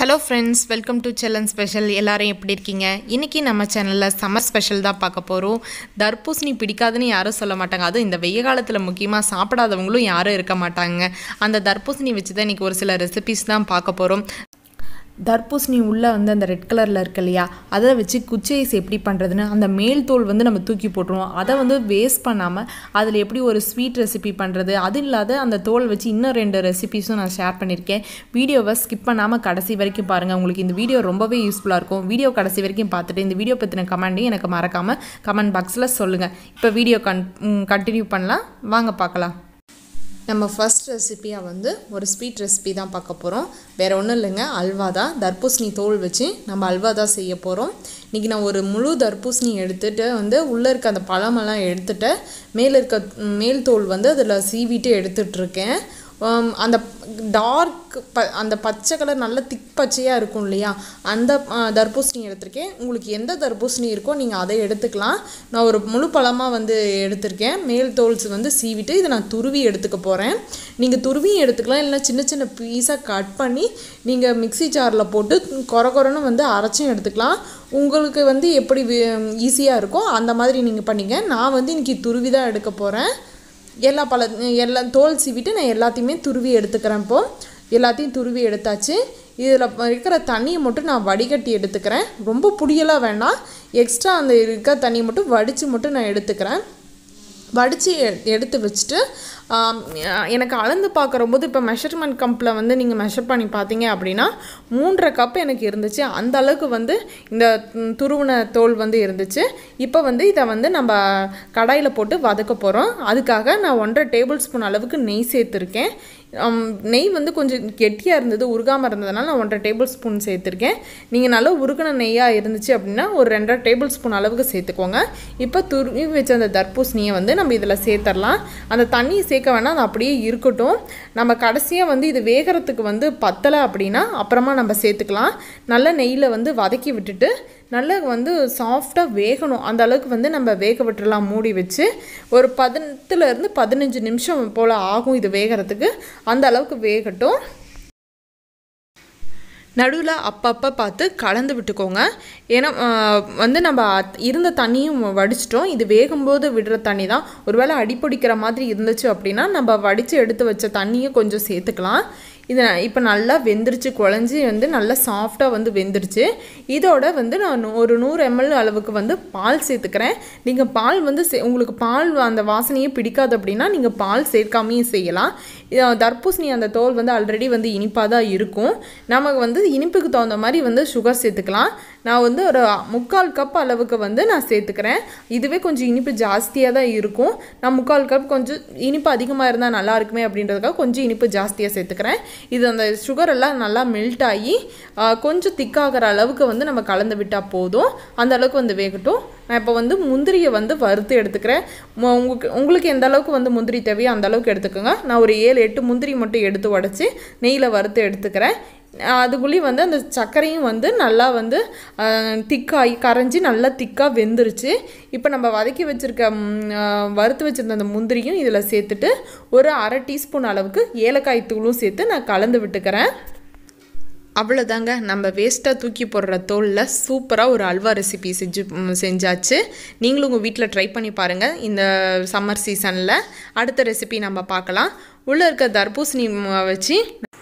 hello friends welcome to Chellan special எல்லாரும் எப்படி இருக்கீங்க இன்றைக்கி நம்ம சேனலில் சம்மர் ஸ்பெஷல் தான் பார்க்க போகிறோம் தர்பூசணி பிடிக்காதுன்னு யாரும் சொல்ல மாட்டாங்க அதுவும் இந்த வெய்ய காலத்தில் முக்கியமாக சாப்பிடாதவங்களும் யாரும் இருக்க மாட்டாங்க அந்த தர்பூசணி வச்சு தான் இன்றைக்கி ஒரு சில ரெசிபிஸ் தான் பார்க்க போகிறோம் தர்பூசணி உள்ளே வந்து அந்த ரெட் கலரில் இருக்கு இல்லையா அதை வச்சு குச்சி ஐஸ் எப்படி பண்ணுறதுன்னு அந்த மேல் தோல் வந்து நம்ம தூக்கி போட்டுருவோம் அதை வந்து வேஸ்ட் பண்ணாமல் அதில் எப்படி ஒரு ஸ்வீட் ரெசிபி பண்ணுறது அது இல்லாத அந்த தோல் வச்சு இன்னும் ரெண்டு ரெசிபிஸும் நான் ஷேர் பண்ணியிருக்கேன் வீடியோவை ஸ்கிப் பண்ணாமல் கடைசி வரைக்கும் பாருங்கள் உங்களுக்கு இந்த வீடியோ ரொம்பவே யூஸ்ஃபுல்லாக இருக்கும் வீடியோ கடைசி வரைக்கும் பார்த்துட்டு இந்த வீடியோ பற்றின கமெண்ட்டையும் எனக்கு மறக்காமல் கமெண்ட் பாக்ஸில் சொல்லுங்கள் இப்போ வீடியோ கன் கண்டினியூ பண்ணலாம் வாங்க பார்க்கலாம் நம்ம ஃபர்ஸ்ட் ரெசிபியாக வந்து ஒரு ஸ்வீட் ரெசிபி தான் பார்க்க போகிறோம் வேறு ஒன்றும் இல்லைங்க அல்வா தான் தர்பூசணி தோல் வச்சு நம்ம அல்வா தான் செய்ய போகிறோம் இன்றைக்கி நான் ஒரு முழு தர்பூசணி எடுத்துகிட்டு வந்து உள்ளே இருக்க அந்த பழமெல்லாம் எடுத்துகிட்டு மேலே இருக்க மேல் தோல் வந்து அதில் சீவிட்டு எடுத்துட்ருக்கேன் அந்த டார்க் ப அந்த பச்சை கலர் நல்ல திக் பச்சையாக இருக்கும் இல்லையா அந்த தர்பூசணி எடுத்திருக்கேன் உங்களுக்கு எந்த தர்பூசணி இருக்கோ நீங்கள் அதை எடுத்துக்கலாம் நான் ஒரு முழு பழமாக வந்து எடுத்திருக்கேன் மேல் தோல்ஸ் வந்து சீவிட்டு இதை நான் துருவி எடுத்துக்க போகிறேன் நீங்கள் துருவியும் எடுத்துக்கலாம் இல்லை சின்ன சின்ன பீஸாக கட் பண்ணி நீங்கள் மிக்சி ஜாரில் போட்டு கொர கொரன்னு வந்து அரைச்சும் எடுத்துக்கலாம் உங்களுக்கு வந்து எப்படி ஈஸியாக இருக்கோ அந்த மாதிரி நீங்கள் பண்ணிங்க நான் வந்து இன்றைக்கி துருவி தான் எடுக்க போகிறேன் எல்லா பழ எல்லாம் தோல் சீவிட்டு நான் எல்லாத்தையுமே துருவி எடுத்துக்கிறேன் இப்போது எல்லாத்தையும் துருவி எடுத்தாச்சு இதில் இருக்கிற தண்ணியை மட்டும் நான் வடிகட்டி எடுத்துக்கிறேன் ரொம்ப புடியெல்லாம் வேண்டாம் எக்ஸ்ட்ரா அந்த இருக்க தண்ணியை மட்டும் வடித்து மட்டும் நான் எடுத்துக்கிறேன் வடித்து எடுத்து வச்சுட்டு எனக்கு அளந்து பார்க்குறம்போது இப்போ மெஷர்மெண்ட் கப்பில் வந்து நீங்கள் மெஷர் பண்ணி பார்த்தீங்க அப்படின்னா மூன்றரை கப் எனக்கு இருந்துச்சு அந்த அளவுக்கு வந்து இந்த துருவன தோல் வந்து இருந்துச்சு இப்போ வந்து இதை வந்து நம்ம கடாயில் போட்டு வதக்க போகிறோம் அதுக்காக நான் ஒன்றரை டேபிள் ஸ்பூன் அளவுக்கு நெய் சேர்த்துருக்கேன் நெய் வந்து கொஞ்சம் கெட்டியாக இருந்தது உருகாமல் இருந்ததுனால நான் ஒன்றரை டேபிள் ஸ்பூன் சேர்த்துருக்கேன் நீங்கள் நல்லா உருகின நெய்யாக இருந்துச்சு அப்படின்னா ஒரு ரெண்டரை டேபிள் ஸ்பூன் அளவுக்கு சேர்த்துக்கோங்க இப்போ துருவி வச்ச அந்த தர்பூசணியை வந்து நம்ம இதில் சேர்த்துடலாம் அந்த தண்ணியை சேர்க்க வேணால் அது அப்படியே இருக்கட்டும் நம்ம கடைசியாக வந்து இது வேகிறதுக்கு வந்து பத்தலை அப்படின்னா அப்புறமா நம்ம சேர்த்துக்கலாம் நல்ல நெய்யில் வந்து வதக்கி விட்டுட்டு நல்லா வந்து சாஃப்டாக வேகணும் அந்த அளவுக்கு வந்து நம்ம வேக விட்டுறலாம் மூடி வச்சு ஒரு பதினத்துலேருந்து பதினஞ்சு நிமிஷம் போல் ஆகும் இது வேகிறதுக்கு அந்த அளவுக்கு வேகட்டும் நடுவில் அப்பப்போ பார்த்து கலந்து விட்டுக்கோங்க ஏன்னா வந்து நம்ம இருந்த தண்ணியும் வடிச்சிட்டோம் இது வேகும்போது விடுற தண்ணி தான் ஒருவேளை அடிப்பிடிக்கிற மாதிரி இருந்துச்சு அப்படின்னா நம்ம வடித்து எடுத்து வச்ச தண்ணியும் கொஞ்சம் சேர்த்துக்கலாம் இது இப்போ நல்லா வெந்துருச்சு குழஞ்சி வந்து நல்லா சாஃப்டாக வந்து வெந்துருச்சு இதோட வந்து நான் ஒரு நூறு எம்எல் அளவுக்கு வந்து பால் சேர்த்துக்கிறேன் நீங்கள் பால் வந்து உங்களுக்கு பால் அந்த வாசனையே பிடிக்காது அப்படின்னா நீங்கள் பால் சேர்க்காமையும் செய்யலாம் தர்பூசணி அந்த தோல் வந்து ஆல்ரெடி வந்து இனிப்பாக தான் இருக்கும் நமக்கு வந்து இனிப்புக்கு தகுந்த மாதிரி வந்து சுகர் சேர்த்துக்கலாம் நான் வந்து ஒரு முக்கால் கப் அளவுக்கு வந்து நான் சேர்த்துக்கிறேன் இதுவே கொஞ்சம் இனிப்பு ஜாஸ்தியாக தான் இருக்கும் நான் முக்கால் கப் கொஞ்சம் இனிப்பு அதிகமாக இருந்தால் நல்லா இருக்குமே அப்படின்றதுக்காக கொஞ்சம் இனிப்பு ஜாஸ்தியாக சேர்த்துக்கிறேன் இது அந்த சுகர் எல்லாம் நல்லா மெல்ட் ஆகி கொஞ்சம் திக்காகிற அளவுக்கு வந்து நம்ம கலந்து விட்டால் போதும் அந்த அளவுக்கு வந்து வேகட்டும் நான் இப்போ வந்து முந்திரியை வந்து வறுத்து எடுத்துக்கிறேன் உங்களுக்கு உங்களுக்கு எந்த அளவுக்கு வந்து முந்திரி தேவையோ அந்த அளவுக்கு எடுத்துக்கோங்க நான் ஒரு ஏழு எட்டு முந்திரி மட்டும் எடுத்து உடச்சி நெய்யில் வறுத்து எடுத்துக்கிறேன் அதுக்குள்ளேயும் வந்து அந்த சர்க்கரையும் வந்து நல்லா வந்து திக்காகி கரைஞ்சி நல்லா திக்காக வெந்துருச்சு இப்போ நம்ம வதக்கி வச்சுருக்க வறுத்து வச்சுருந்த அந்த முந்திரியும் இதில் சேர்த்துட்டு ஒரு அரை டீஸ்பூன் அளவுக்கு ஏலக்காய் தூளும் சேர்த்து நான் கலந்து விட்டுக்கிறேன் அவ்வளோதாங்க நம்ம வேஸ்ட்டாக தூக்கி போடுற தோலில் சூப்பராக ஒரு அல்வா ரெசிபி செஞ்சு செஞ்சாச்சு நீங்களும் உங்கள் வீட்டில் ட்ரை பண்ணி பாருங்கள் இந்த சம்மர் சீசனில் அடுத்த ரெசிபி நம்ம பார்க்கலாம் உள்ளே இருக்க தர்பூசணி வச்சு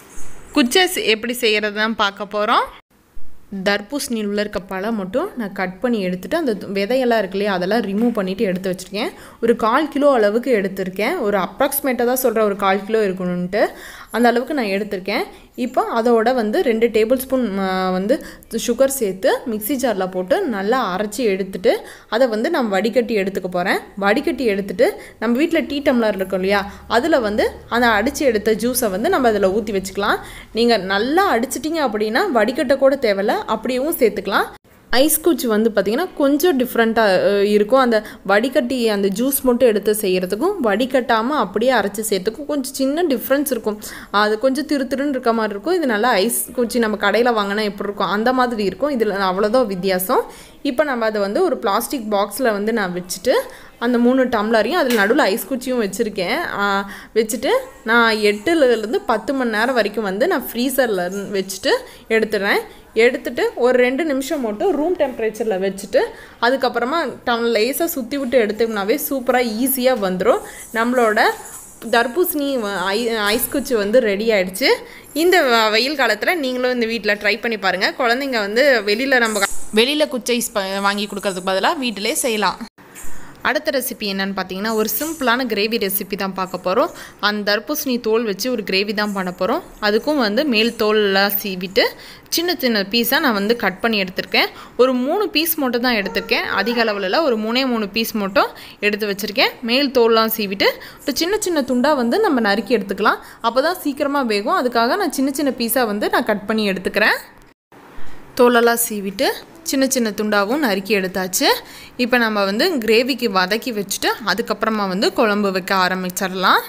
குச்சஸ் எப்படி செய்கிறது தான் பார்க்க போகிறோம் தர்பூசணியில் உள்ள இருக்க பழம் மட்டும் நான் கட் பண்ணி எடுத்துகிட்டு அந்த விதையெல்லாம் இருக்கு இல்லையா அதெல்லாம் ரிமூவ் பண்ணிவிட்டு எடுத்து வச்சுருக்கேன் ஒரு கால் கிலோ அளவுக்கு எடுத்திருக்கேன் ஒரு அப்ராக்சிமேட்டாக தான் சொல்கிறேன் ஒரு கால் கிலோ இருக்கணுன்ட்டு அந்த அளவுக்கு நான் எடுத்திருக்கேன் இப்போ அதோட வந்து ரெண்டு டேபிள் ஸ்பூன் வந்து சுகர் சேர்த்து மிக்சி ஜாரில் போட்டு நல்லா அரைச்சி எடுத்துட்டு அதை வந்து நான் வடிகட்டி எடுத்துக்க போகிறேன் வடிகட்டி எடுத்துட்டு நம்ம வீட்டில் டீ டம்ளர் இருக்கும் இல்லையா அதில் வந்து அந்த அடித்து எடுத்த ஜூஸை வந்து நம்ம அதில் ஊற்றி வச்சுக்கலாம் நீங்கள் நல்லா அடிச்சிட்டிங்க அப்படின்னா வடிகட்ட கூட தேவையில்ல அப்படியும் சேர்த்துக்கலாம் ஐஸ் குச்சி வந்து பார்த்திங்கன்னா கொஞ்சம் டிஃப்ரெண்ட்டாக இருக்கும் அந்த வடிகட்டி அந்த ஜூஸ் மட்டும் எடுத்து செய்கிறதுக்கும் வடிகட்டாமல் அப்படியே அரைச்சி செய்கிறதுக்கும் கொஞ்சம் சின்ன டிஃப்ரென்ஸ் இருக்கும் அது கொஞ்சம் திரு திருன்னு இருக்க மாதிரி இருக்கும் இது நல்லா ஐஸ் குச்சி நம்ம கடையில் வாங்கினா எப்படி இருக்கும் அந்த மாதிரி இருக்கும் இதில் அவ்வளோதான் வித்தியாசம் இப்போ நம்ம அதை வந்து ஒரு பிளாஸ்டிக் பாக்ஸில் வந்து நான் வச்சுட்டு அந்த மூணு டம்ளரையும் அதில் நடுவில் ஐஸ் குச்சியும் வச்சுருக்கேன் வச்சுட்டு நான் எட்டுலேருந்து பத்து மணி நேரம் வரைக்கும் வந்து நான் ஃப்ரீசரில் வச்சுட்டு எடுத்துடுறேன் எடுத்துட்டு ஒரு ரெண்டு நிமிஷம் மட்டும் ரூம் டெம்பரேச்சரில் வச்சுட்டு அதுக்கப்புறமா டம் லேசாக சுற்றி விட்டு எடுத்தோம்னாவே சூப்பராக ஈஸியாக வந்துடும் நம்மளோட தர்பூசணி வ- ஐ ஐஸ் குச்சி வந்து ரெடி ஆயிடுச்சு இந்த வ- வெயில் காலத்தில் நீங்களும் இந்த வீட்டில் ட்ரை பண்ணி பாருங்கள் குழந்தைங்க வந்து வெளியில் நம்ம வெளியில் குச்சி ஐஸ் ப- வாங்கி கொடுக்கறதுக்கு பதிலாக வீட்டிலே செய்யலாம் அடுத்த ரெசிபி என்னன்னு பார்த்தீங்கன்னா ஒரு சிம்பிளான கிரேவி ரெசிபி தான் பார்க்க போகிறோம் அந்த தர்பூசணி தோல் வச்சு ஒரு கிரேவி தான் பண்ண போகிறோம் அதுக்கும் வந்து மேல் தோல்லாம் சீவிட்டு சின்ன சின்ன பீஸாக நான் வந்து கட் பண்ணி எடுத்திருக்கேன் ஒரு மூணு பீஸ் மட்டும் தான் எடுத்திருக்கேன் அதிக அளவில் இல்லை ஒரு மூணே மூணு பீஸ் மட்டும் எடுத்து வச்சுருக்கேன் மேல் தோல்லாம் சீவிட்டு ஒரு சின்ன சின்ன துண்டாக வந்து நம்ம நறுக்கி எடுத்துக்கலாம் அப்போ தான் சீக்கிரமாக வேகும் அதுக்காக நான் சின்ன சின்ன பீஸாக வந்து நான் கட் பண்ணி எடுத்துக்கிறேன் தோலெல்லாம் சீவிட்டு சின்ன சின்ன துண்டாகவும் நறுக்கி எடுத்தாச்சு இப்போ நம்ம வந்து கிரேவிக்கு வதக்கி வச்சுட்டு அதுக்கப்புறமா வந்து குழம்பு வைக்க ஆரம்பிச்சிடலாம்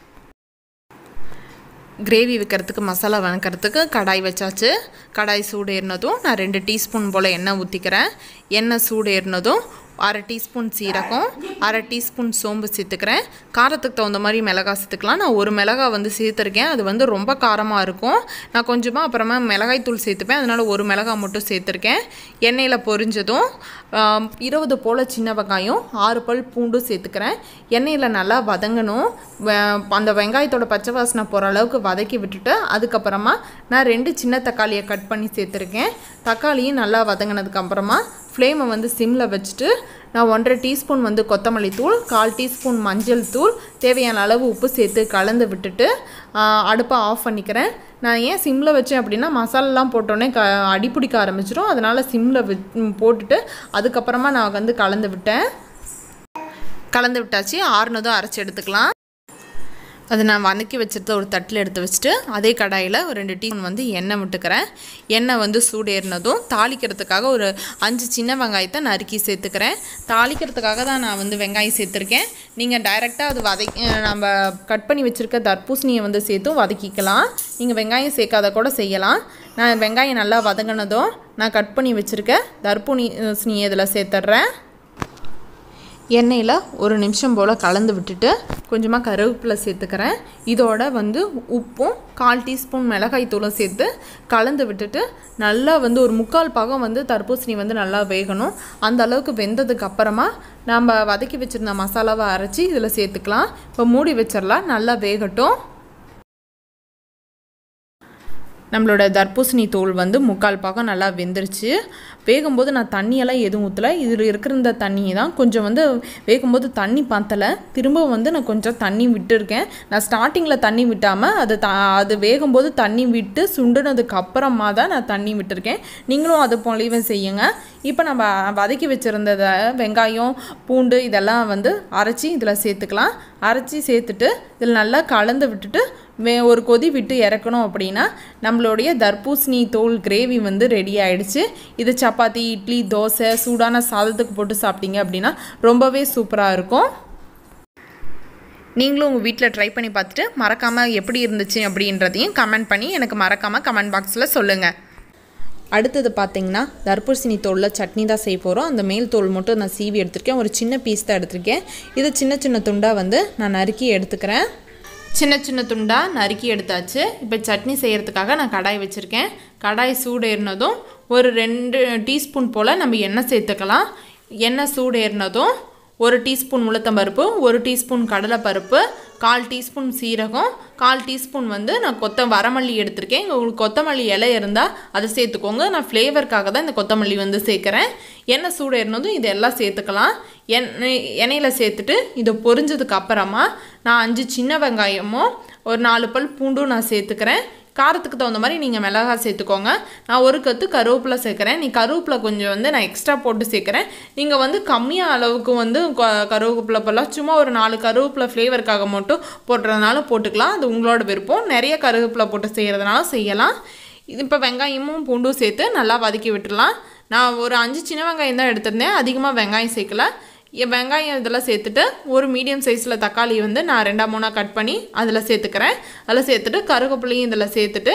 கிரேவி வைக்கிறதுக்கு மசாலா வதக்கிறதுக்கு கடாய் வச்சாச்சு கடாய் சூடு ஏறினதும் நான் ரெண்டு டீஸ்பூன் போல் எண்ணெய் ஊற்றிக்கிறேன் எண்ணெய் சூடு ஏறினதும் அரை டீஸ்பூன் சீரகம் அரை டீஸ்பூன் சோம்பு சேர்த்துக்கிறேன் காரத்துக்கு தகுந்த மாதிரி மிளகாய் சேர்த்துக்கலாம் நான் ஒரு மிளகாய் வந்து சேர்த்துருக்கேன் அது வந்து ரொம்ப காரமாக இருக்கும் நான் கொஞ்சமாக அப்புறமா மிளகாய் தூள் சேர்த்துப்பேன் அதனால் ஒரு மிளகாய் மட்டும் சேர்த்துருக்கேன் எண்ணெயில் பொரிஞ்சதும் ஆம், இருபது போல் சின்ன வெங்காயம் ஆறு பல் பூண்டும் சேர்த்துக்கிறேன் எண்ணெயில் நல்லா வதங்கணும் வெ- அந்த வெங்காயத்தோட பச்சை வாசனை போகிற அளவுக்கு வதக்கி விட்டுட்டு அதுக்கப்புறமா நான் ரெண்டு சின்ன தக்காளியை கட் பண்ணி சேர்த்துருக்கேன் தக்காளியும் நல்லா வதங்கினதுக்கு அப்புறமா ஃப்ளேமை வந்து சிம்மில் வச்சுட்டு நான் ஒன்றரை டீஸ்பூன் வந்து கொத்தமல்லி தூள் கால் டீஸ்பூன் மஞ்சள் தூள் தேவையான அளவு உப்பு சேர்த்து கலந்து விட்டுட்டு ஆ, அடுப்பை ஆஃப் பண்ணிக்கிறேன் நான் ஏன் சிம்மில் வச்சேன் அப்படின்னா மசாலாலாம் போட்டோன்னே க அடிப்பிடிக்க ஆரம்பிச்சிடும் அதனால் சிம்மில் வ போட்டுட்டு அதுக்கப்புறமா நான் வந்து கலந்து விட்டேன் கலந்து விட்டாச்சு ஆறுனதும் அரைச்சி எடுத்துக்கலாம் அதை நான் வதக்கி வச்சுருந்த ஒரு தட்டில் எடுத்து வச்சுட்டு அதே கடாயில் ஒரு ரெண்டு டீஸ்பூன் வந்து எண்ணெய் விட்டுக்கிறேன் எண்ணெய் வந்து சூடேறினதும் தாளிக்கிறதுக்காக ஒரு அஞ்சு சின்ன வெங்காயத்தை நறுக்கி சேர்த்துக்கிறேன் தாளிக்கிறதுக்காக தான் நான் வந்து வெங்காயம் சேர்த்துருக்கேன் நீங்கள் டைரெக்டாக அது வதக்கி நம்ம கட் பண்ணி வச்சுருக்க தர்பூசணியை வந்து சேர்த்தும் வதக்கிக்கலாம் நீங்கள் வெங்காயம் சேர்க்காத கூட செய்யலாம் நான் வெங்காயம் நல்லா வதங்கினதும் நான் கட் பண்ணி வச்சுருக்க தர்பூசணியை இதில் சேர்த்துட்றேன் எண்ணெயில் ஒரு நிமிஷம் போல் கலந்து விட்டுட்டு கொஞ்சமாக கருவேப்பிலை சேர்த்துக்கிறேன் இதோட வந்து உப்பும் கால் டீஸ்பூன் மிளகாய் தூளும் சேர்த்து கலந்து விட்டுட்டு நல்லா வந்து ஒரு முக்கால் பாகம் வந்து தர்பூசணி வந்து நல்லா வேகணும் அந்த அளவுக்கு வெந்ததுக்கு அப்புறமா நம்ம வதக்கி வச்சுருந்த மசாலாவை அரைச்சி இதில் சேர்த்துக்கலாம் இப்போ மூடி வச்சிடலாம் நல்லா வேகட்டும் நம்மளோட தர்பூசணி தோல் வந்து முக்கால் பாகம் நல்லா வெந்துருச்சு வேகும்போது நான் தண்ணியெல்லாம் எதுவும் ஊற்றலை இதில் இருக்கிற இந்த தண்ணியை தான் கொஞ்சம் வந்து வேகும்போது தண்ணி பத்தலை திரும்ப வந்து நான் கொஞ்சம் தண்ணி விட்டுருக்கேன் நான் ஸ்டார்டிங்கில் தண்ணி விட்டாமல் அது த அது வேகும்போது தண்ணி விட்டு சுண்டுனதுக்கு அப்புறமா தான் நான் தண்ணி விட்டுருக்கேன் நீங்களும் அது போலவே செய்யுங்க இப்போ நம்ம வதக்கி வச்சுருந்ததை வெங்காயம் பூண்டு இதெல்லாம் வந்து அரைச்சி இதில் சேர்த்துக்கலாம் அரைச்சி சேர்த்துட்டு இதில் நல்லா கலந்து விட்டுட்டு வே ஒரு கொதி விட்டு இறக்கணும் அப்படின்னா நம்மளுடைய தர்பூசணி தோல் கிரேவி வந்து ரெடி ஆயிடுச்சு இது சப்பாத்தி இட்லி தோசை சூடான சாதத்துக்கு போட்டு சாப்பிட்டீங்க அப்படின்னா ரொம்பவே சூப்பராக இருக்கும் நீங்களும் உங்கள் வீட்டில் ட்ரை பண்ணி பார்த்துட்டு மறக்காமல் எப்படி இருந்துச்சு அப்படின்றதையும் கமெண்ட் பண்ணி எனக்கு மறக்காமல் கமெண்ட் பாக்ஸில் சொல்லுங்கள் அடுத்தது பார்த்தீங்கன்னா தர்பூசணி தோலில் சட்னி தான் செய்ய போகிறோம் அந்த மேல் தோல் மட்டும் நான் சீவி எடுத்திருக்கேன் ஒரு சின்ன பீஸ் தான் எடுத்திருக்கேன் இது சின்ன சின்ன துண்டாக வந்து நான் நறுக்கி எடுத்துக்கிறேன் சின்ன சின்ன துண்டாக நறுக்கி எடுத்தாச்சு இப்போ சட்னி செய்கிறதுக்காக நான் கடாய் வச்சுருக்கேன் கடாய் சூடு ஏறினதும் ஒரு ரெண்டு டீஸ்பூன் போல் நம்ம எண்ணெய் சேர்த்துக்கலாம் எண்ணெய் சூடு ஏறினதும் ஒரு டீஸ்பூன் உளுத்தம்பருப்பு ஒரு டீஸ்பூன் கடலைப்பருப்பு கால் டீஸ்பூன் சீரகம் கால் டீஸ்பூன் வந்து நான் கொத்த வரமல்லி எடுத்திருக்கேன் இங்கே உங்களுக்கு கொத்தமல்லி இலை இருந்தால் அதை சேர்த்துக்கோங்க நான் ஃப்ளேவருக்காக தான் இந்த கொத்தமல்லி வந்து சேர்க்குறேன் எண்ணெய் சூடு ஏறினதும் இதெல்லாம் சேர்த்துக்கலாம் எண்ணெய் எண்ணெயில் சேர்த்துட்டு இதை பொரிஞ்சதுக்கு அப்புறமா நான் அஞ்சு சின்ன வெங்காயமும் ஒரு நாலு பல் பூண்டும் நான் சேர்த்துக்கிறேன் காரத்துக்கு தகுந்த மாதிரி நீங்கள் மிளகாய் சேர்த்துக்கோங்க நான் ஒரு கத்து கருவேப்பிலை சேர்க்குறேன் நீ கருவேப்பிலை கொஞ்சம் வந்து நான் எக்ஸ்ட்ரா போட்டு சேர்க்குறேன் நீங்கள் வந்து கம்மியாக அளவுக்கு வந்து க- கருவேப்பிலை போடலாம் சும்மா ஒரு நாலு கருவேப்பிலை ஃப்ளேவருக்காக மட்டும் போடுறதுனால போட்டுக்கலாம் அது உங்களோட விருப்பம் நிறைய கருவேப்பிலை போட்டு செய்கிறதுனால செய்யலாம் இது இப்போ வெங்காயமும் பூண்டும் சேர்த்து நல்லா வதக்கி விட்டுடலாம் நான் ஒரு அஞ்சு சின்ன வெங்காயம் தான் எடுத்திருந்தேன் அதிகமாக வெங்காயம் சேர்க்கல என் வெங்காயம் இதெல்லாம் சேர்த்துட்டு ஒரு மீடியம் சைஸில் தக்காளி வந்து நான் ரெண்டா மூணாக கட் பண்ணி அதில் சேர்த்துக்கிறேன் அதில் சேர்த்துட்டு கருவேப்பிலையும் இதில் சேர்த்துட்டு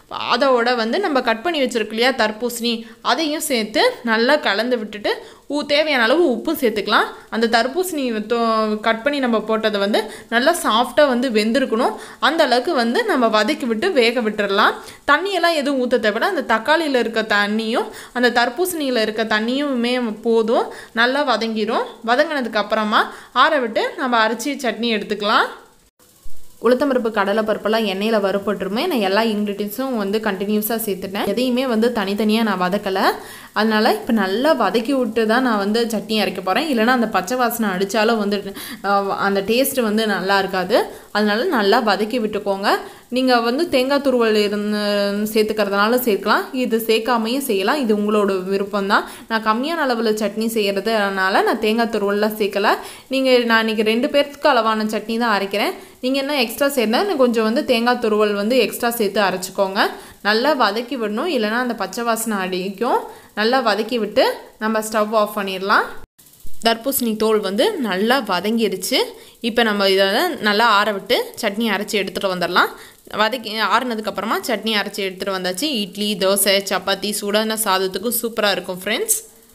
அதோட வந்து நம்ம கட் பண்ணி வச்சிருக்கோம் இல்லையா தர்பூசணி அதையும் சேர்த்து நல்லா கலந்து விட்டுட்டு ஊ தேவையான அளவு உப்பும் சேர்த்துக்கலாம் அந்த தர்பூசணி தோ கட் பண்ணி நம்ம போட்டதை வந்து நல்லா சாஃப்டாக வந்து வெந்திருக்கணும் அந்த அளவுக்கு வந்து நம்ம வதக்கி விட்டு வேக விட்டுறலாம் தண்ணியெல்லாம் எதுவும் ஊற்ற தேவையில்ல அந்த தக்காளியில் இருக்க தண்ணியும் அந்த தர்பூசணியில் இருக்க தண்ணியுமே போதும் நல்லா வதங்கிடும் வதங்கினதுக்கு அப்புறமா ஆற விட்டு நம்ம அரைச்சி சட்னி எடுத்துக்கலாம் உளுத்தம்பருப்பு கடலை பருப்பெல்லாம் எண்ணெயில் வறுப்பட்டுருமே நான் எல்லா இன்க்ரீடியன்ஸும் வந்து கண்டினியூஸாக சேர்த்துட்டேன் எதையுமே வந்து தனித்தனியாக நான் வதக்கலை அதனால் இப்போ நல்லா வதக்கி விட்டு தான் நான் வந்து சட்னி அரைக்க போகிறேன் இல்லைனா அந்த பச்சை வாசனை அடித்தாலும் வந்து அஹ், அந்த டேஸ்ட் வந்து நல்லா இருக்காது அதனால நல்லா வதக்கி விட்டுக்கோங்க நீங்கள் வந்து தேங்காய் துருவல் இருந்து சேர்த்துக்கிறதுனால சேர்க்கலாம் இது சேர்க்காமையும் செய்யலாம் இது உங்களோட விருப்பம் தான் நான் கம்மியான அளவில் சட்னி செய்கிறதுனால நான் தேங்காய் துருவல்லாம் சேர்க்கல நீங்கள் நான் இன்றைக்கி ரெண்டு பேர்த்துக்கு அளவான சட்னி தான் அரைக்கிறேன் நீங்கள் என்ன எக்ஸ்ட்ரா சேர்ந்தா இன்னும் கொஞ்சம் வந்து தேங்காய் துருவல் வந்து எக்ஸ்ட்ரா சேர்த்து அரைச்சிக்கோங்க நல்லா வதக்கி விடணும் இல்லைன்னா அந்த பச்சை வாசனை அடிக்கும் நல்லா வதக்கி விட்டு நம்ம ஸ்டவ் ஆஃப் பண்ணிடலாம் தர்பூசணி தோல் வந்து நல்லா வதங்கிடுச்சு இப்போ நம்ம இதை நல்லா ஆற விட்டு சட்னி அரைச்சி எடுத்துகிட்டு வந்துடலாம் வதக்கி ஆறுனதுக்கப்புறமா சட்னி அரைச்சி எடுத்துகிட்டு வந்தாச்சு இட்லி தோசை சப்பாத்தி சூடான சாதத்துக்கும் சூப்பராக இருக்கும் ஃப்ரெண்ட்ஸ்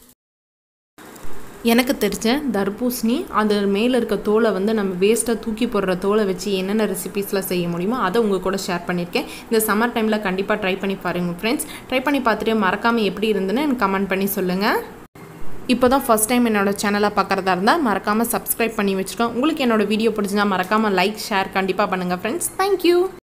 எனக்கு தெரிஞ்ச தர்பூசணி அது மேலே இருக்க தோலை வந்து நம்ம வேஸ்ட்டாக தூக்கி போடுற தோலை வச்சு என்னென்ன ரெசிபீஸ்லாம் செய்ய முடியுமோ அதை உங்கள் கூட ஷேர் பண்ணியிருக்கேன் இந்த சம்மர் டைமில் கண்டிப்பாக ட்ரை பண்ணி பாருங்கள் ஃப்ரெண்ட்ஸ் ட்ரை பண்ணி பார்த்துட்டு மறக்காமல் எப்படி இருந்துன்னு எனக்கு கமெண்ட் பண்ணி சொல்லுங்கள் இப்போ தான் ஃபஸ்ட் டைம் என்னோட சேனலை பார்க்குறதா இருந்தால் மறக்காமல் சப்ஸ்கிரைப் பண்ணி வச்சுக்கோங்க உங்களுக்கு என்னோட வீடியோ பிடிச்சிருந்தா மறக்காமல் லைக் ஷேர் கண்டிப்பாக பண்ணுங்கள் ஃப்ரெண்ட்ஸ் தேங்க்யூ